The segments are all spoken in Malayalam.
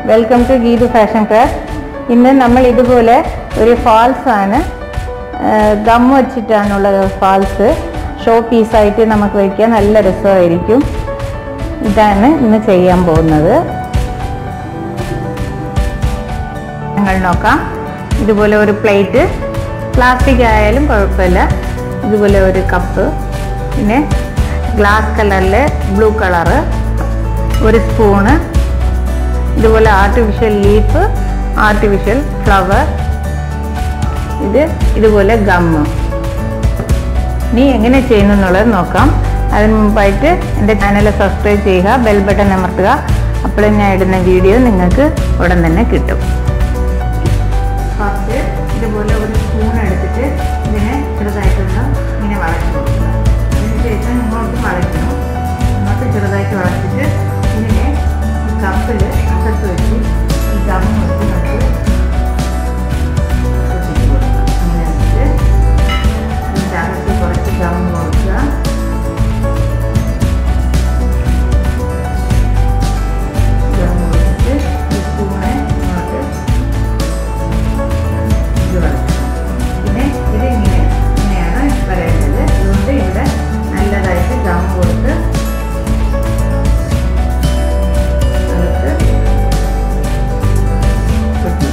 Welcome to Geethu fashion craft ഇന്ന് നമ്മൾ ഇതുപോലെ ഒരു ഫാൾസ് ആണ് ഗം വെച്ചിട്ടാണുള്ള ഫാൾസ് ഷോ പീസായിട്ട് നമുക്ക് വയ്ക്കാൻ നല്ല രസമായിരിക്കും ഇതാണ് ഇന്ന് ചെയ്യാൻ പോകുന്നത് ഞങ്ങൾ നോക്കാം ഇതുപോലെ ഒരു പ്ലേറ്റ് പ്ലാസ്റ്റിക് ആയാലും കുഴപ്പമില്ല ഇതുപോലെ ഒരു കപ്പ് പിന്നെ ഗ്ലാസ് കളറിൽ ബ്ലൂ കളറ് ഒരു സ്പൂണ് ഇതുപോലെ ആർട്ടിഫിഷ്യൽ ലീഫ് ആർട്ടിഫിഷ്യൽ ഫ്ലവർ ഇത് ഇതുപോലെ ഗമ്മ് ഇനി എങ്ങനെ ചെയ്യുന്നു എന്നുള്ളത് നോക്കാം അതിന് മുമ്പായിട്ട് എൻ്റെ ചാനൽ സബ്സ്ക്രൈബ് ചെയ്യുക ബെൽ ബട്ടൺ അമർത്തുക അപ്പോൾ ഞാൻ ഇടുന്ന വീഡിയോ നിങ്ങൾക്ക് ഉടൻ തന്നെ കിട്ടും ഫസ്റ്റ് ഇതുപോലെ ഒരു സ്പൂൺ എടുത്തിട്ട് ഇതിനെ ചെറുതായിട്ടൊന്ന് ഇങ്ങനെ വളച്ചു കൊടുക്കുക അതിനുശേഷം ഇങ്ങോട്ട് വളയ്ക്കണം ഇങ്ങോട്ട് ചെറുതായിട്ട് വളച്ചിട്ട് ഇതിനെ ഈ കപ്പിൽ അകത്ത് വെച്ച് ഈ ഗം വെച്ച് നമുക്ക് ഒട്ടിച്ച് കൊടുക്കാം ഇങ്ങനെ വെച്ചിട്ട് ഇതിൻ്റെ അകത്ത് കുറച്ച് ഗം കൊടുക്കുക ഗം കൊടുത്തിട്ട് ഈ സ്പൂണ് ഇങ്ങോട്ട് ഇത് വരയ്ക്കണം പിന്നെ ഇത് ഇങ്ങനെ ഇങ്ങനെയാണ് വരേണ്ടത് അതുകൊണ്ട് ഇവിടെ നല്ലതായിട്ട് ഗം കൊടുത്ത് അകത്ത് ഒട്ടി.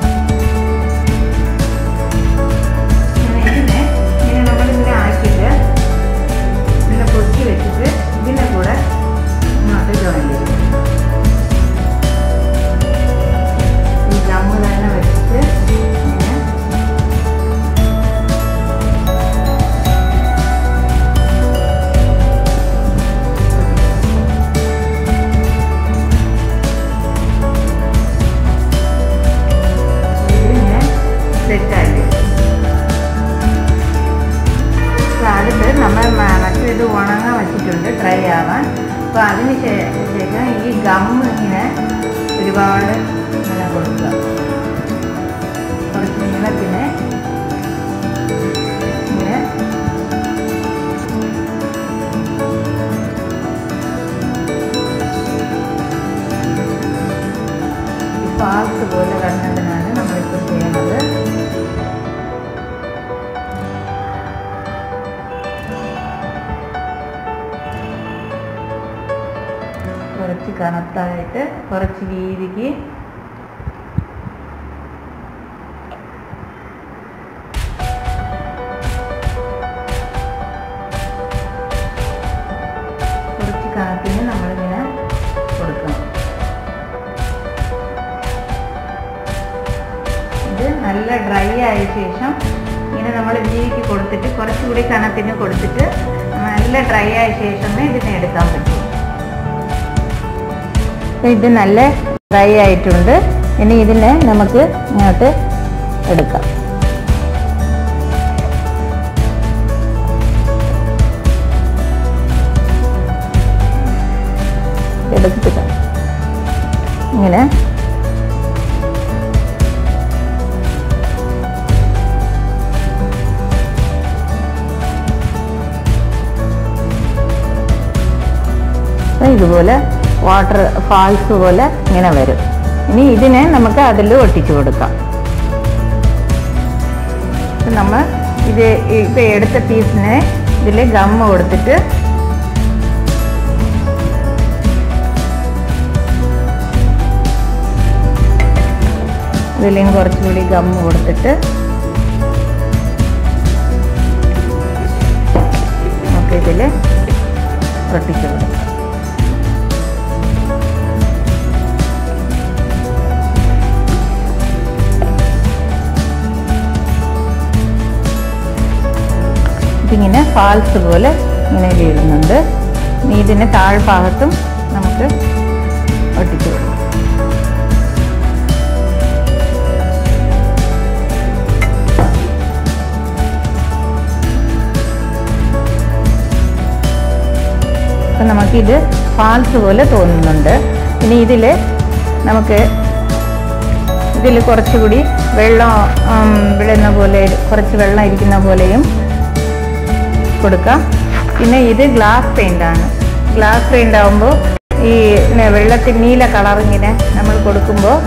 ഇങ്ങനെ ഇതിനെ ഇങ്ങനെ നമ്മളിങ്ങനെ ആക്കിയിട്ട് ഇങ്ങനെ പൊക്കി വെച്ചിട്ട് ഇതിനെ കൂടെ ഇങ്ങോട്ട് ജോയിൻ ചെയ്യും ഈ ഗമ്മ് തന്നെ വെച്ചിട്ട് ഇങ്ങനെ ഇതിങ്ങനെ സെറ്റാക്കി അടുത്ത് നമ്മൾ മ- മറ്റേത് ഉണങ്ങാൻ വെച്ചിട്ടുണ്ട് ഡ്രൈ ആവാൻ അപ്പോൾ അതിന് ശേ- ശേഷം ഈ ഗം ഇങ്ങനെ ഒരുപാട് ഇങ്ങനെ കൊടുക്കുക കുറച്ച് നീളത്തിന് ഇങ്ങനെ ഈ പാർട്ട് പോലെ വരുന്നതിനാണ് നമ്മളിപ്പോൾ ചെയ്യുന്നത് കുറച്ച് കനത്തായിട്ട് കുറച്ച് വീതിക്ക് കുറച്ച് കനത്തിന് നമ്മളിങ്ങനെ കൊടുക്കണം ഇത് നല്ല ഡ്രൈ ആയ ശേഷം ഇങ്ങനെ നമ്മൾ വീതിക്ക് കൊടുത്തിട്ട് കുറച്ചുകൂടി കനത്തിന് കൊടുത്തിട്ട് നല്ല ഡ്രൈ ആയ ശേഷമേ ഇതിനെ എടുക്കാൻ പറ്റൂ അപ്പോൾ ഇത് നല്ല ഡ്രൈ ആയിട്ടുണ്ട് ഇനി ഇതിനെ നമുക്ക് ഇങ്ങോട്ട് എടുക്കാം എടുത്തിട്ട് ഇങ്ങനെ അപ്പോൾ ഇതുപോലെ വാട്ടർ ഫാൾസ് പോലെ ഇങ്ങനെ വരും ഇനി ഇതിനെ നമുക്ക് അതിൽ ഒട്ടിച്ചു കൊടുക്കാം അപ്പം നമ്മൾ ഇത് ഇപ്പം എടുത്ത പീസിനെ ഇതിൽ ഗമ്മ് കൊടുത്തിട്ട് ഇതിലും കുറച്ചുകൂടി ഗമ്മ് കൊടുത്തിട്ട് നമുക്ക് ഇതിൽ ഒട്ടിച്ചു കൊടുക്കാം ഇതിങ്ങനെ ഫാൾസ് പോലെ ഇങ്ങനെ വീഴുന്നുണ്ട് ഇനി ഇതിന് താഴ്ഭാഗത്തും നമുക്ക് ഒട്ടിച്ചു കൊടുക്കാം അപ്പം നമുക്കിത് ഫാൾസ് പോലെ തോന്നുന്നുണ്ട് ഇനി ഇതിൽ നമുക്ക് ഇതിൽ കുറച്ചുകൂടി വെള്ളം ഉം, വിടുന്ന പോലെ കുറച്ച് വെള്ളം ഇരിക്കുന്ന പോലെയും കൊടുക്കാം പിന്നെ ഇത് ഗ്ലാസ് പെയിൻ്റ് ആണ് ഗ്ലാസ് പെയിൻ്റ് ആകുമ്പോൾ ഈ ന- വെള്ളത്തിൽ നീല കളർ ഇങ്ങനെ നമ്മൾ കൊടുക്കുമ്പോൾ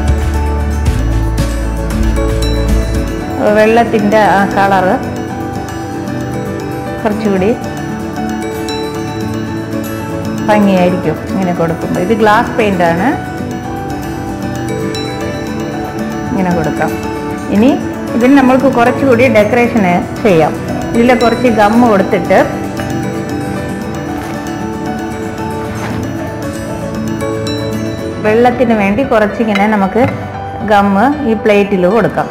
വെള്ളത്തിൻ്റെ ആ കളറ് കുറച്ചുകൂടി ഭംഗിയായിരിക്കും ഇങ്ങനെ കൊടുക്കുമ്പോൾ ഇത് ഗ്ലാസ് പെയിൻ്റ് ആണ് ഇങ്ങനെ കൊടുക്കാം ഇനി ഇതിന് നമ്മൾക്ക് കുറച്ചുകൂടി ഡെക്കറേഷന് ചെയ്യാം ഇതിൽ കുറച്ച് ഗമ്മ് കൊടുത്തിട്ട് വെള്ളത്തിന് വേണ്ടി കുറച്ചിങ്ങനെ നമുക്ക് ഗമ്മ് ഈ പ്ലേറ്റിൽ കൊടുക്കാം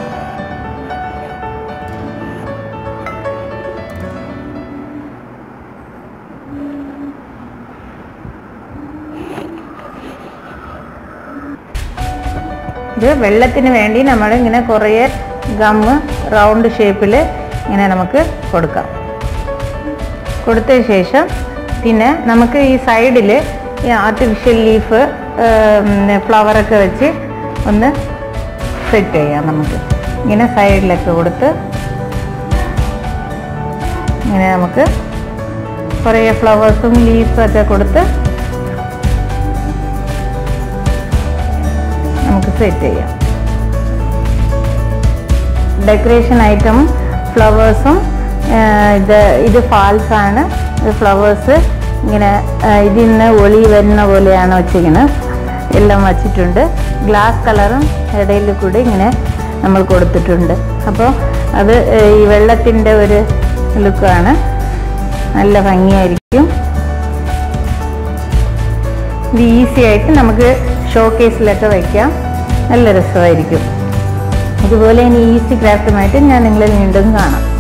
ഇത് വെള്ളത്തിന് വേണ്ടി നമ്മൾ ഇങ്ങനെ കുറേ ഗമ്മ് റൗണ്ട് ഷേപ്പിൽ ഇങ്ങനെ നമുക്ക് കൊടുക്കാം കൊടുത്തതിന് ശേഷം പിന്നെ നമുക്ക് ഈ സൈഡിൽ ഈ ആർട്ടിഫിഷ്യൽ ലീഫ് ഫ്ലവറൊക്കെ വെച്ച് ഒന്ന് സെറ്റ് ചെയ്യാം നമുക്ക് ഇങ്ങനെ സൈഡിലൊക്കെ കൊടുത്ത് ഇങ്ങനെ നമുക്ക് കുറേ ഫ്ലവേഴ്സും ലീഫൊക്കെ കൊടുത്ത് നമുക്ക് സെറ്റ് ചെയ്യാം ഡെക്കറേഷൻ ഐറ്റം ഫ്ലവേഴ്സും ഇത് ഇത് ഫാൾസ് ആണ് ഇത് ഫ്ലവേഴ്സ് ഇങ്ങനെ ആ, ഇതിൽ നിന്ന് ഒളി വരുന്ന പോലെയാണ് വെച്ചിരിക്കുന്നത് എല്ലാം വച്ചിട്ടുണ്ട് ഗ്ലാസ് കളറും ഇടയിൽ കൂടി ഇങ്ങനെ നമ്മൾ കൊടുത്തിട്ടുണ്ട് അപ്പോൾ അത് ഏ, ഈ വെള്ളത്തിൻ്റെ ഒരു ലുക്കാണ് നല്ല ഭംഗിയായിരിക്കും ഇത് ഈസി ആയിട്ട് നമുക്ക് ഷോ കേസിലൊക്കെ വയ്ക്കാം നല്ല രസമായിരിക്കും ഇതുപോലെ ഇനി ഈസി ക്രാഫ്റ്റുമായിട്ട് ഞാൻ നിങ്ങളെ വീണ്ടും കാണാം